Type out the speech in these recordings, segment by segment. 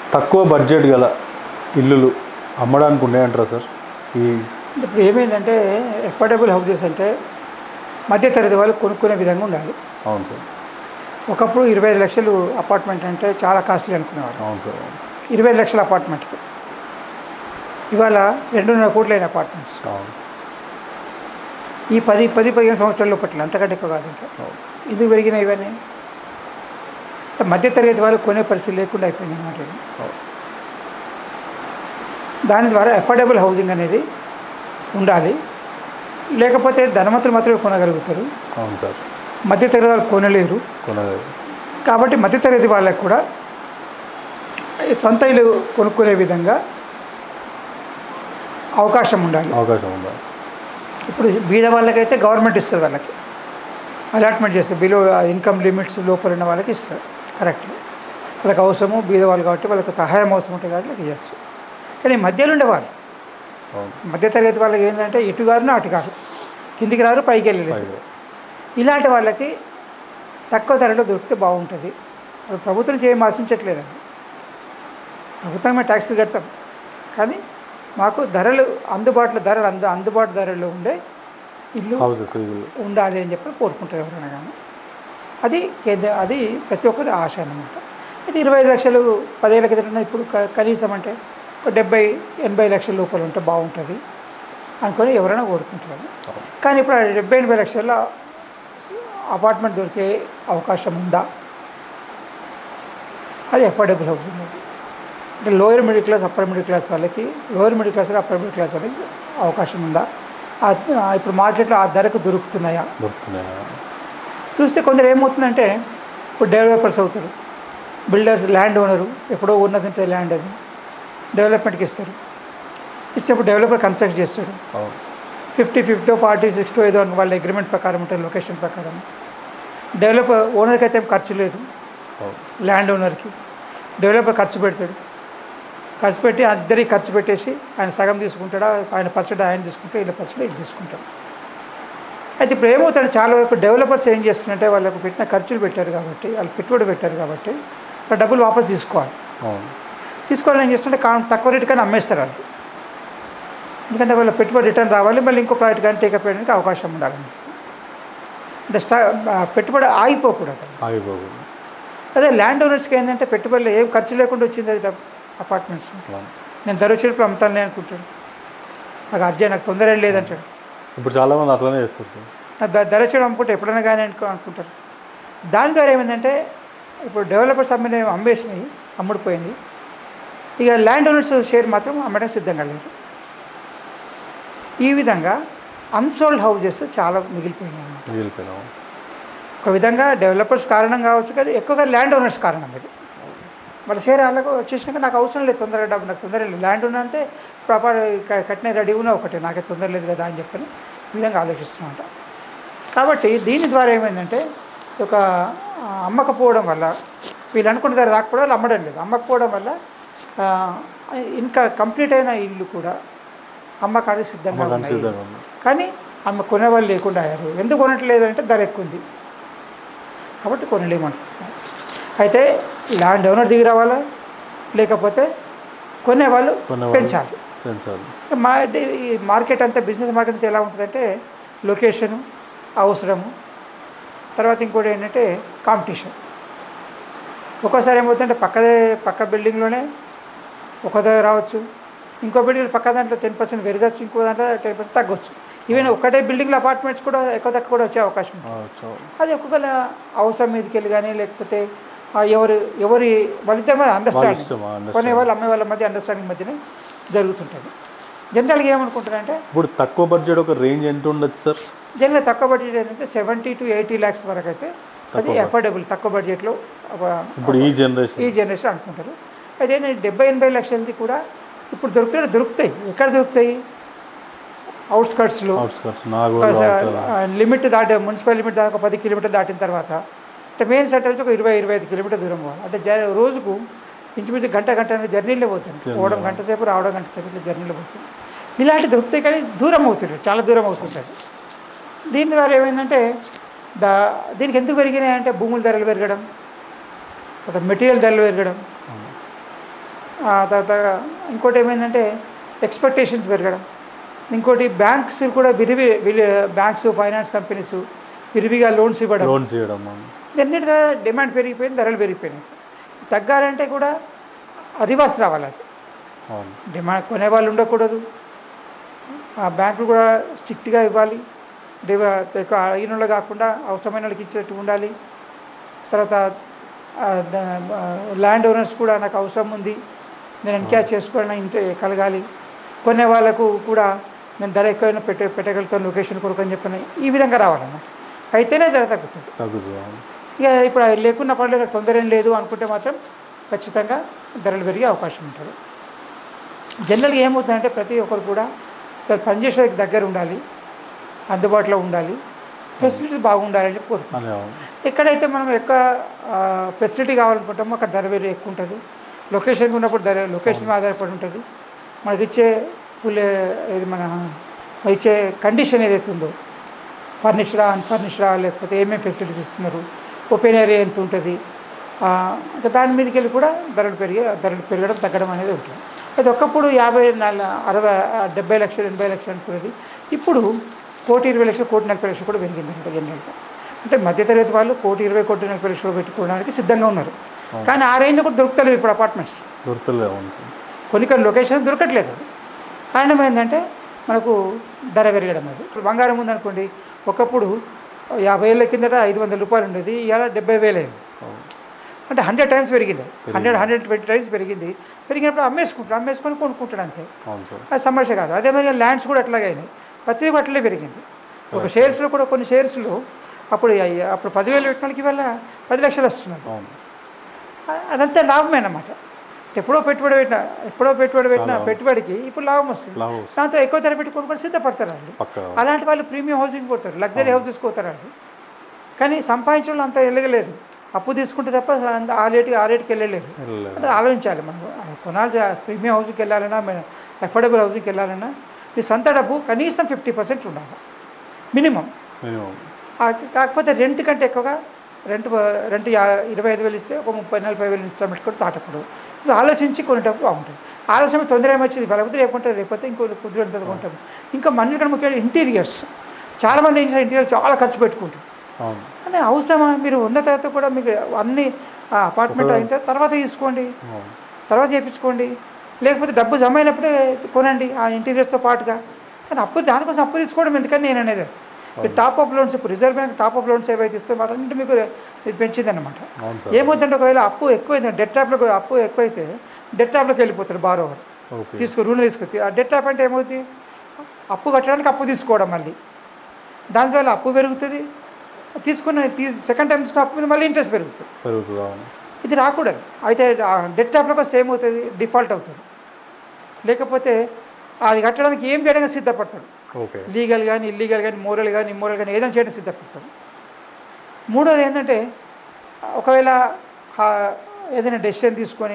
తక్కువ బడ్జెట్ గల ఇల్లులు అమ్మడానికి ఉన్నాయంటారా సార్ ఈ ఇప్పుడు ఏమైందంటే ఎఫోర్డబుల్ హౌసెస్ అంటే మధ్యతరగతి వాళ్ళు కొనుక్కునే విధంగా ఉండాలి అవును సార్ ఒకప్పుడు ఇరవై ఐదు లక్షలు అపార్ట్మెంట్ అంటే చాలా కాస్ట్లీ అనుకునేవారు అవును సార్ ఇరవై ఐదు లక్షల అపార్ట్మెంట్కి ఇవాళ రెండున్నర కోట్లైన అపార్ట్మెంట్స్ అవును ఈ పది పది పదిహేను సంవత్సరాల లోపట్ల అంతకంటే ఎక్కువ కాదు ఇంకా అవును ఎందుకు పెరిగినాయి ఇవన్నీ అంటే మధ్యతరగతి వాళ్ళు కొనే పరిస్థితి లేకుండా అయిపోయింది అనమాట ఇది. అవును. దాని ద్వారా అఫోర్డబుల్ హౌసింగ్ అనేది ఉండాలి లేకపోతే ధనవంతులు మాత్రమే కొనగలుగుతారు అవును సార్ మధ్యతరగతి వాళ్ళు కొనలేరు కొనలేదు కాబట్టి మధ్యతరగతి వాళ్ళకు కూడా ఈ సొంత ఇల్లు కొనుక్కునే విధంగా అవకాశం ఉండాలి అవకాశం ఉందా ఇప్పుడు బీద వాళ్ళకైతే గవర్నమెంట్ ఇస్తుంది వాళ్ళకి అలాట్మెంట్ చేస్తారు బిలో ఇన్కమ్ లిమిట్స్ లోపల ఉన్న వాళ్ళకి ఇస్తారు కరెక్ట్ వాళ్ళకి అవసరము బీద వాళ్ళు కాబట్టి వాళ్ళకి సహాయం అవసరం ఉంటుంది కాబట్టి వాళ్ళకి ఇవ్వచ్చు కానీ మధ్యలో ఉండేవాళ్ళు అవును మధ్యతరగతి వాళ్ళకి ఏంటంటే ఇటు గారును అటు కాదు కిందికి రారు పైకి వెళ్ళలేదు పైగా ఇలాంటి వాళ్ళకి తక్కువ ధరలో దొరికితే బాగుంటుంది వాళ్ళు ప్రభుత్వం నుంచి ఏం ఆశించట్లేదండి ప్రభుత్వమే ట్యాక్స్ కడతాం కానీ మాకు ధరలు అందుబాటులో ధరలు అందు అందుబాటు ధరల్లో ఉండే ఇల్లు హౌసెస్ ఇల్లు ఉండాలి అని చెప్పి కోరుకుంటారు ఎవరైనా కానీ అది కేంద్ర అది ప్రతి ఒక్కరి ఆశ అన్నమాట ఇది ఇరవై ఐదు లక్షలు పదేళ్ళ కింద ఇప్పుడు క- కనీసం అంటే ఒక డెబ్బై ఎనభై లక్షల లోపల ఉంటే బాగుంటుంది అనుకొని ఎవరైనా కోరుకుంటారు అవును. కానీ ఇప్పుడు ఆ డెబ్బై ఎనభై లక్షల అపార్ట్మెంట్ దొరికే అవకాశం ఉందా అది అఫోర్డబుల్ హౌసింగ్ అది అంటే lower middle class upper middle class వాళ్ళకి lower middle class upper middle class వాళ్ళకి అవకాశం ఉందా ఆ- ఆ ఇప్పుడు మార్కెట్లో ఆ ధరకు దొరుకుతున్నాయా దొరుకుతున్నాయి చూస్తే కొందరు ఏమవుతుందంటే ఇప్పుడు డెవలపర్స్ అవుతారు బిల్డర్స్ ల్యాండ్ ఓనరు ఎప్పుడో ఉన్నదంటే ల్యాండ్ అది డెవలప్మెంట్కి ఇస్తారు ఇచ్చినప్పుడు డెవలపర్ కన్స్ట్రక్ట్ చేస్తాడు అవును ఫిఫ్టీ ఫిఫ్టీ ఫార్టీ సిక్స్టీ ఏదో అని వాళ్ళ అగ్రిమెంట్ ప్రకారం ఉంటుంది లొకేషన్ ప్రకారం డెవలపర్ ఓనర్కి అయితే ఏం ఖర్చు లేదు అవును ల్యాండ్ ఓనర్కి డెవలపర్ ఖర్చు పెడతాడు ఖర్చు పెట్టి అందరికి ఖర్చు పెట్టేసి ఆయన సగం తీసుకుంటాడా ఆయన పర్సెంట్ ఆయన తీసుకుంటే వీళ్ళ పర్సెంట్ ఇది తీసుకుంటాడు అయితే ఇప్పుడు ఏమవుతాడు చాలా వరకు డెవలపర్స్ ఏం చేస్తున్నారంటే వాళ్ళకు పెట్టిన ఖర్చులు పెట్టారు కాబట్టి వాళ్ళు పెట్టుబడి పెట్టారు కాబట్టి వాళ్ళ డబ్బులు వాపస్ తీసుకోవాలి అవును తీసుకోవాలని ఏం చేస్తుంటే కా తక్కువ రేటు కానీ అమ్మేస్తారు వాళ్ళు ఎందుకంటే వాళ్ళ పెట్టుబడి రిటర్న్ రావాలి మళ్ళీ ఇంకో ప్రాజెక్ట్ కానీ టేకప్ చేయడానికి అవకాశం ఉండాలి అంటే స్టా ఆ పెట్టుబడి ఆగిపోకూడదు ఆగిపోకూడదు అదే ల్యాండ్ ఓనర్స్కి ఏంటంటే పెట్టుబడిలో ఏం ఖర్చు లేకుండా వచ్చింది అది డబ్బు అపార్ట్మెంట్స్ అవును. నేను ధర వచ్చినప్పుడు అమ్ముతానులే అనుకుంటాడు నాకు అర్జెంట్ నాకు తొందర ఏం లేదంటాడు ఇప్పుడు చాలామంది అట్లనే చేస్తారు సార్ నాకు ధ- ధర వచ్చి అమ్ముకుంటే ఎప్పుడైనా కానీ అనుకో అనుకుంటారు దాని ద్వారా ఏమైందంటే ఇప్పుడు డెవలపర్స్ అమ్మిన అమ్మేసినాయి అమ్ముడిపోయింది ఇక ల్యాండ్ ఓనర్స్ షేర్ మాత్రం అమ్మడానికి సిద్ధంగా లేరు ఈ విధంగా అన్సోల్డ్ హౌజెస్ చాలా మిగిలిపోయినాయి అన్నమాట మిగిలిపోయినాం ఒక విధంగా డెవలపర్స్ కారణం కావచ్చు కానీ ఎక్కువగా ల్యాండ్ ఓనర్స్ కారణం ఇది వాళ్ళ షేర్ వాళ్ళకు వచ్చేసినాక నాకు అవసరం లేదు తొందరగా డబ్బు నాకు తొందర లేదు ల్యాండ్ ఉన్నంతే ప్రాపర్ కట్టిన రెడీ ఉన్నా ఒకటి నాకే తొందర లేదు కదా అని చెప్పని ఈ విధంగా ఆలోచిస్తున్నమాట కాబట్టి దీని ద్వారా ఏమైందంటే ఒక ఆ, అమ్మకపోవడం వల్ల వీళ్ళు అనుకున్న ధర రాకపోవడం వాళ్ళు అమ్మడం లేదు అమ్మకపోవడం వల్ల ఆ, ఇంకా కంప్లీట్ అయిన ఇల్లు కూడా అమ్మకానికి సిద్ధంగా అమ్మకానికి ఉన్నాయి సిద్ధంగా ఉంది కానీ అమ్మ కొనేవాళ్ళు లేకుండా అయ్యారు ఎందుకు కొనట్లేదు అంటే ధర ఎక్కువ ఉంది కాబట్టి కొనలేమంటున్నారు అయితే ల్యాండ్ ఓనర్ దిగి రావాలా లేకపోతే కొనేవాళ్ళు కొనేవాళ్ళు. పెంచాలి పెంచాలి మా ఈ మార్కెట్ అంతా బిజినెస్ మార్కెట్ అంతా ఎలా ఉంటుందంటే లొకేషను అవసరము తర్వాత ఇంకోటి ఏంటంటే కాంపిటీషన్ ఒక్కోసారి ఏమవుతుందంటే పక్కదే పక్క బిల్డింగ్లోనే ఒక దగ్గర రావచ్చు ఇంకో బిల్డింగ్ పక్క దాంట్లో టెన్ పర్సెంట్ పెరగచ్చు ఇంకో దాంట్లో టెన్ పర్సెంట్ తగ్గొచ్చు ఈవెన్ ఒకటే బిల్డింగ్లో అపార్ట్మెంట్స్ కూడా ఎక్కువ తక్కువ కూడా వచ్చే అవకాశం ఉంది ఆ, చా- అది ఒక్కొక్కల అవసరం మీదకి వెళ్ళి కానీ లేకపోతే ఆ ఎవరు ఎవరి వాళ్ళిద్దరి మధ్య వాళ్ళ అండర్స్టాండింగ్ ఇష్టం ఆ understanding. కొనే వాళ్ళు అమ్మే వాళ్ళ మధ్య అండర్స్టాండింగ్ మధ్యనే జరుగుతుంటుంది జనరల్గా ఏమనుకుంటారంటే ఇప్పుడు తక్కువ బడ్జెట్ ఒక రేంజ్ ఎంత ఉండొచ్చు సార్ జనరల్ తక్కువ బడ్జెట్ ఏంటంటే సెవెంటీ టు ఎయిటీ ల్యాక్స్ వరకు అయితే అది తక్కువ అఫోర్డబుల్ తక్కువ బడ్జెట్లో ఒక- ఇప్పుడు ఈ జనరేషన్ ఈ జనరేషన్ అనుకుంటారు అయితే ఏంటంటే డెబ్బై ఎనభై లక్షలది కూడా ఇప్పుడు దొరుకుతాయి దొరుకుతాయి ఎక్కడ దొరుకుతాయి అవుట్స్కట్స్లో అవుట్స్కట్స్ నాగోల్ లిమిట్ దాటి మున్సిపల్ లిమిట్ దాకా పది కిలోమీటర్ దాటిన తర్వాత అంటే మెయిన్ సెంటర్ నుంచి ఒక ఇరవై ఇరవై ఐదు కిలోమీటర్ దూరం పోవాలి అంటే జ రోజుకు ఇంచుమించు గంట గంట జర్నీలో పోతుంది Journey. పోవడం గంట సేపు రావడం గంట సేపు ఇట్లా జర్నీలో పోతుంది ఇలాంటి దొరుకుతాయి కానీ దూరం అవుతుంది చాలా దూరం అవుతుంటుంది దీని ద్వారా ఏమైందంటే దా దీనికి ఎందుకు పెరిగినాయి అంటే భూముల ధరలు పెరగడం తర్వాత మెటీరియల్ ధరలు పెరగడం ఆ తర్వాత ఇంకోటి ఏమైందంటే ఎక్స్పెక్టేషన్స్ పెరగడం ఇంకోటి బ్యాంక్స్ కూడా విరివి విరి బ్యాంక్స్ ఫైనాన్స్ కంపెనీస్ విరివిగా లోన్స్ ఇవ్వడం లోన్స్ ఇవ్వడం ఇవన్నిటి ద్వారా డిమాండ్ పెరిగిపోయింది ధరలు పెరిగిపోయినాయి తగ్గాలంటే కూడా రివర్స్ రావాలి అది అవును డిమాండ్ కొనేవాళ్ళు ఉండకూడదు ఆ బ్యాంకులు కూడా స్ట్రిక్ట్గా ఇవ్వాలి డివ ఎక్కువ అయిన వాళ్ళు కాకుండా అవసరమైన వాళ్ళకి ఇచ్చేట్టు ఉండాలి తర్వాత ఆ, ద- ఆ, ల్యాండ్ ఓనర్స్ కూడా నాకు అవసరం ఉంది నేను ఎన్క్యాచ్ చేసుకోవాలని ఇంత కలగాలి కొనే వాళ్ళకు కూడా నేను ధర ఎక్కువైనా పెట్టే పెట్టగలుగుతాను లొకేషన్ కొరకు అని చెప్పని ఈ విధంగా రావాలన్నమాట అయితేనే ధర తగ్గుతుంది తగ్గుతుంది అవును ఇక ఇప్పుడు అది లేకున్నా పర్లేదు తొందర ఏం లేదు అనుకుంటే మాత్రం ఖచ్చితంగా ధరలు పెరిగే అవకాశం ఉంటుంది జనరల్గా ఏమవుతుందంటే ప్రతి ఒక్కరు కూడా తను పనిచేసేకి దగ్గర ఉండాలి అందుబాటులో ఉండాలి ఫెసిలిటీస్ బాగుండాలి అని చెప్పి కోరుకుంటాం అదే అవును ఎక్కడైతే మనం ఎక్కువ ఫెసిలిటీ కావాలనుకుంటామో అక్కడ ధర వేరే ఎక్కువ ఉంటుంది లొకేషన్ ఉన్నప్పుడు ధర లొకేషన్ మీద ఆధారపడి ఉంటుంది మనకి ఇచ్చే ఫుల్ ఇది మన ఇచ్చే కండిషన్ ఏదైతే ఉందో ఫర్నిష్డా అన్ఫర్నిష్డా లేకపోతే ఏమేమి ఫెసిలిటీస్ ఇస్తున్నారు ఓపెన్ ఏరియా ఎంత ఉంటుంది ఆ, ఇంకా దాని మీదకి వెళ్ళి కూడా ధరలు పెరిగి ధరలు పెరగడం తగ్గడం అనేది ఉంటుంది అది ఒకప్పుడు యాభై నాలుగు అరవై ఆ, డెబ్బై లక్షలు ఎనభై లక్షలు అనుకునేది ఇప్పుడు కోటి ఇరవై లక్షలు కోటి నలభై లక్షలు కూడా పెరిగింది అంటే జనరల్గా అంటే మధ్యతరగతి వాళ్ళు కోటి ఇరవై కోటి నలభై లక్షలు పెట్టుకోవడానికి సిద్ధంగా ఉన్నారు కానీ ఆ రేంజ్లో కూడా దొరుకుతలేదు ఇప్పుడు అపార్ట్మెంట్స్ గుర్తులే ఉంటుంది కొన్ని కొన్ని లొకేషన్ దొరకట్లేదు కారణం ఏంటంటే మనకు ధర పెరగడం అది ఇప్పుడు బంగారం ఉందనుకోండి ఒకప్పుడు యాభై ఏళ్ళ కిందట ఐదు వందల రూపాయలు ఉండేది ఇవాళ డెబ్బై వేలు అయింది అవును అంటే హండ్రెడ్ టైమ్స్ పెరిగింది హండ్రెడ్ హండ్రెడ్ ట్వంటీ టైమ్స్ పెరిగింది పెరిగినప్పుడు అమ్మేసుకుంటాడు అమ్మేసుకొని కొనుక్కుంటాడు అంతే అవును సార్ అది సమస్య కాదు అదే మరి ల్యాండ్స్ కూడా అట్లాగే అయినాయి ప్రతిదీ కూడా అట్లే పెరిగింది ఒక షేర్స్లో కూడా కొన్ని షేర్స్లో అప్పుడు అయ్య- అప్పుడు పదివేలు పెట్టిన వాళ్ళకి ఇవాళ పది లక్షలు వస్తున్నారు అవును అ- అదంతా లాభమే అన్నమాట ఎప్పుడో పెట్టుబడి పెట్టిన ఎప్పుడో పెట్టుబడి పెట్టిన చాలా. పెట్టుబడికి ఇప్పుడు లాభం వస్తుంది లాభం వస్తుంది. దాంతో ఎక్కువ ధర పెట్టి కొనుక్కొని సిద్ధపడతారు వాళ్ళు పక్క అలాంటి వాళ్ళు ప్రీమియం హౌసింగ్ పోతారు లగ్జరీ హౌసెస్ పోతారు వాళ్ళు కానీ సంపాదించిన వాళ్ళు అంత వెళ్ళగలేరు అప్పు తీసుకుంటే తప్ప అంత ఆ రేటుకి ఆ రేటుకి వెళ్ళలేరు వెళ్ళలేదు అంటే ఆలోచించాలి మనం కొనాలి ప్రీమియం హౌసింగ్కి వెళ్ళాలన్నా అఫోర్డబుల్ హౌసింగ్కి వెళ్ళాలన్నా మీ సొంత డబ్బు కనీసం ఫిఫ్టీ పర్సెంట్ ఉండాలి మినిమం మినిమం కాకపోతే రెంట్ కంటే ఎక్కువగా రెంట్ రెంట్ యా- ఇరవై ఐదు వేలు ఇస్తే ఒక ముప్పై నలభై వేలు ఇన్స్టాల్మెంట్ కూడా తాటకూడదు ఇది ఆలోచించి కొనేటప్పుడు బాగుంటుంది ఆలస్యం తొందర ఏమొచ్చింది లేకపోతే రేపుంటే లేకపోతే ఇంకో కుదిరేంత కొంటాం ఇంకా మన ఇక్కడ ముఖ్యంగా ఇంటీరియర్స్ చాలామంది ఏం చేస్తారు ఇంటీరియర్ చాలా ఖర్చు పెట్టుకుంటారు అవును కానీ అవసరమా మీరు ఉన్న తర్వాత కూడా మీకు అన్ని అపార్ట్మెంట్ అయిన తర్వాత తర్వాత తీసుకోండి అవును తర్వాత చేయించుకోండి లేకపోతే డబ్బు జమ అయినప్పుడే కొనండి ఆ ఇంటీరియర్స్తో పాటుగా కానీ అప్పు దానికోసం అప్పు తీసుకోవడం ఎందుకని నేను అనేది ఈ టాప్ అప్ లోన్స్ ఇప్పుడు reserve bank top up loans ఏవైతే ఇస్తే వాటన్నింటి మీకు ఇది పెంచింది అనమాట అవును సార్ ఏమవుతుందంటే ఒకవేళ అప్పు ఎక్కువైంది డెట్ ట్యాప్లో అప్పు ఎక్కువైతే డెట్ ట్యాప్లోకి వెళ్ళిపోతారు బారోవర్ ఓకే తీసుకు రుణం తీసుకొచ్చి ఆ డెట్ ట్యాప్ అంటే ఏమవుతుంది అప్పు కట్టడానికి అప్పు తీసుకోవడం మళ్ళీ దానివల్ల అప్పు పెరుగుతుంది తీసుకున్న తీసి సెకండ్ టైం తీసుకున్న అప్పు మీద మళ్ళీ ఇంట్రెస్ట్ పెరుగుతుంది పెరుగుతుంది అవును ఇది రాకూడదు అయితే డెట్ ట్యాప్లకు సేమ్ అవుతుంది డిఫాల్ట్ అవుతుంది లేకపోతే అది కట్టడానికి ఏం చేయడానికి సిద్ధపడతాడు ఓకే లీగల్ కానీ ఇల్లీగల్ కానీ మోరల్ కానీ ఇమ్మోరల్ కానీ ఏదైనా చేయడం సిద్ధపడతాడు మూడోది ఏంటంటే ఒకవేళ ఆ, ఏదైనా డెసిషన్ తీసుకొని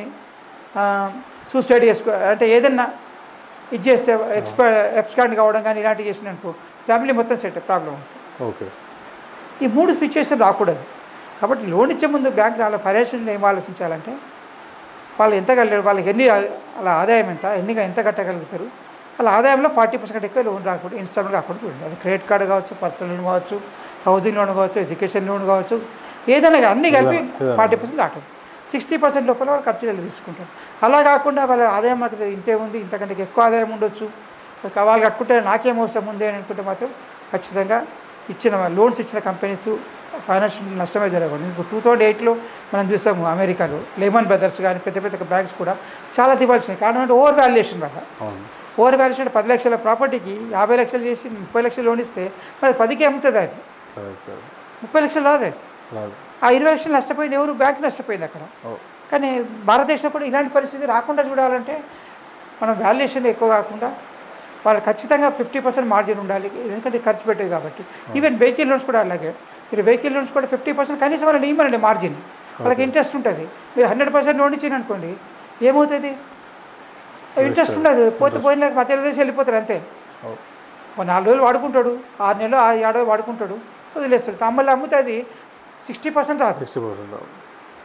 సూసైడ్ చేసుకో అంటే ఏదైనా ఇది చేస్తే ఎక్స్పై ఎక్స్కాండ్ కావడం కానీ ఇలాంటివి చేసిననుకో ఫ్యామిలీ మొత్తం సెట్ ప్రాబ్లం అవుతుంది ఓకే ఈ మూడు సిచ్యువేషన్ రాకూడదు కాబట్టి లోన్ ఇచ్చే ముందు బ్యాంక్ వాళ్ళ ఫైనాన్షియల్ ఏం ఆలోచించాలంటే వాళ్ళు ఎంత కట్టారు వాళ్ళకి ఎన్ని వాళ్ళ ఆదాయం ఎంత ఎన్ని ఎంత కట్టగలుగుతారు వాళ్ళ ఆదాయంలో ఫార్టీ పర్సెంట్ ఎక్కువ లోన్ రాకూడదు ఇన్స్టాల్మెంట్ కాకుండా చూడండి అది క్రెడిట్ కార్డు కావచ్చు పర్సనల్ లోన్ కావచ్చు హౌసింగ్ లోన్ కావచ్చు ఎడ్యుకేషన్ లోన్ కావచ్చు ఏదైనా కానీ అన్ని కలిపి ఏదైనా, ఏదైనా. ఫార్టీ పర్సెంట్ దాటదు సిక్స్టీ పర్సెంట్ లోపల వాళ్ళు ఖర్చులు తీసుకుంటారు అలా కాకుండా వాళ్ళ ఆదాయం మాత్రం ఇంతే ఉంది ఇంతకంటే ఎక్కువ ఆదాయం ఉండొచ్చు వాళ్ళు కట్టుకుంటే నాకేం అవసరం ఉంది అని అనుకుంటే మాత్రం ఖచ్చితంగా ఇచ్చిన లోన్స్ ఇచ్చిన కంపెనీస్ ఫైనాన్షియల్ నష్టమే జరగకూడదు ఇప్పుడు టూ థౌజండ్ ఎయిట్లో మనం చూసాము అమెరికాలో లెమన్ బ్రదర్స్ కానీ పెద్ద పెద్ద బ్యాంక్స్ కూడా చాలా దివాల్సినాయి కారణం అంటే ఓవర్ వాల్యుయేషన్ వల్ల అవును ఓవర్ వాల్యుయేషన్ అంటే పది లక్షల ప్రాపర్టీకి యాభై లక్షలు చేసి ముప్పై లక్షలు లోన్ ఇస్తే మరి పదికి అమ్ముతుంది అది కరెక్ట్ కరెక్ట్ ముప్పై లక్షలు రాదు అది రాదు ఆ ఇరవై లక్షలు నష్టపోయింది ఎవరు బ్యాంక్ నష్టపోయింది అక్కడ ఓ కానీ భారతదేశంలో కూడా ఇలాంటి పరిస్థితి రాకుండా చూడాలంటే మనం వాల్యుయేషన్ ఎక్కువ కాకుండా వాళ్ళు ఖచ్చితంగా ఫిఫ్టీ పర్సెంట్ మార్జిన్ ఉండాలి ఎందుకంటే ఖర్చు పెట్టేది కాబట్టి ఈవెన్ వెహికల్ లోన్స్ కూడా అలాగే మీరు వెహికల్ లోన్స్ కూడా ఫిఫ్టీ పర్సెంట్ కనీసం వాళ్ళని ఇవ్వమండి మార్జిన్ వాళ్ళకి ఇంట్రెస్ట్ ఉంటుంది మీరు హండ్రెడ్ పర్సెంట్ లోన్ ఇచ్చిన అనుకోండి ఏమవుతుంది ఇంట్రెస్ట్ ఉండదు పోతే పోయిన మధ్య ప్రదేశ్ వెళ్ళిపోతారు అంతే ఓ ఒక నాలుగు రోజులు వాడుకుంటాడు ఆరు నెలలు ఆ ఏడాది వాడుకుంటాడు వదిలేస్తాడు తమ్మల్ని అమ్మితే అది సిక్స్టీ పర్సెంట్ రాదు సిక్స్టీ పర్సెంట్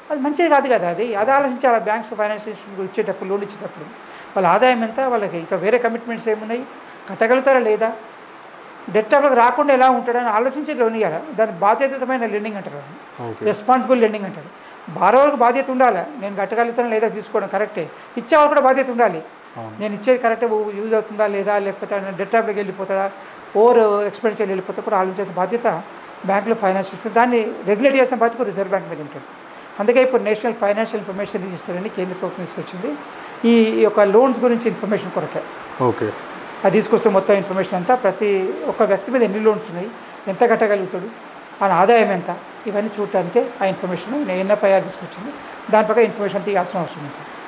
అది మంచిది కాదు కదా అది అది ఆలోచించాలి బ్యాంక్స్ ఫైనాన్స్ ఇన్స్టిట్యూట్ ఇచ్చేటప్పుడు లోన్ ఇచ్చేటప్పుడు వాళ్ళ ఆదాయం ఎంత వాళ్ళకి ఇంకా వేరే కమిట్మెంట్స్ ఏమున్నాయి కట్టగలుగుతారా లేదా డెట్ వాళ్ళకి రాకుండా ఎలా ఉంటాడని ఆలోచించి లోన్ ఇవ్వాలి దాని బాధ్యతమైన లెండింగ్ అంటారు అది. ఓకే రెస్పాన్సిబుల్ లెండింగ్ అంటారు బారోవర్కి బాధ్యత ఉండాలి నేను కట్టగలుగుతాను లేదా తీసుకోవడం కరెక్టే ఇచ్చేవాళ్ళు కూడా బాధ్యత ఉండాలి అవును నేను ఇచ్చేది కరెక్ట్ యూజ్ అవుతుందా లేదా లేకపోతే డెట్ ఆఫ్లోకి వెళ్ళిపోతాడా ఓవర్ ఎక్స్పెండిచర్ వెళ్ళిపోతే కూడా ఆలోచించిన బాధ్యత బ్యాంకులో ఫైనాన్స్ ఇస్తుంది దాన్ని రెగ్యులేట్ చేసిన బాధ్యత రిజర్వ్ బ్యాంక్ మీద ఉంటుంది అందుకే ఇప్పుడు నేషనల్ ఫైనాన్షియల్ ఇన్ఫర్మేషన్ రిజిస్టర్ అని కేంద్ర ప్రభుత్వం తీసుకొచ్చింది ఈ యొక్క లోన్స్ గురించి ఇన్ఫర్మేషన్ కొరకే ఓకే అది తీసుకొస్తే మొత్తం ఇన్ఫర్మేషన్ అంతా ప్రతి ఒక్క వ్యక్తి మీద ఎన్ని లోన్స్ ఉన్నాయి ఎంత కట్టగలుగుతాడు ఆయన ఆదాయం ఎంత ఇవన్నీ చూడటానికే ఆ ఇన్ఫర్మేషన్ ఎన్ఎఫ్ఐఆర్ తీసుకొచ్చింది దాని ప్రకారం ఇన్ఫర్మేషన్ తీయాల్సిన అవసరం ఉంటుంది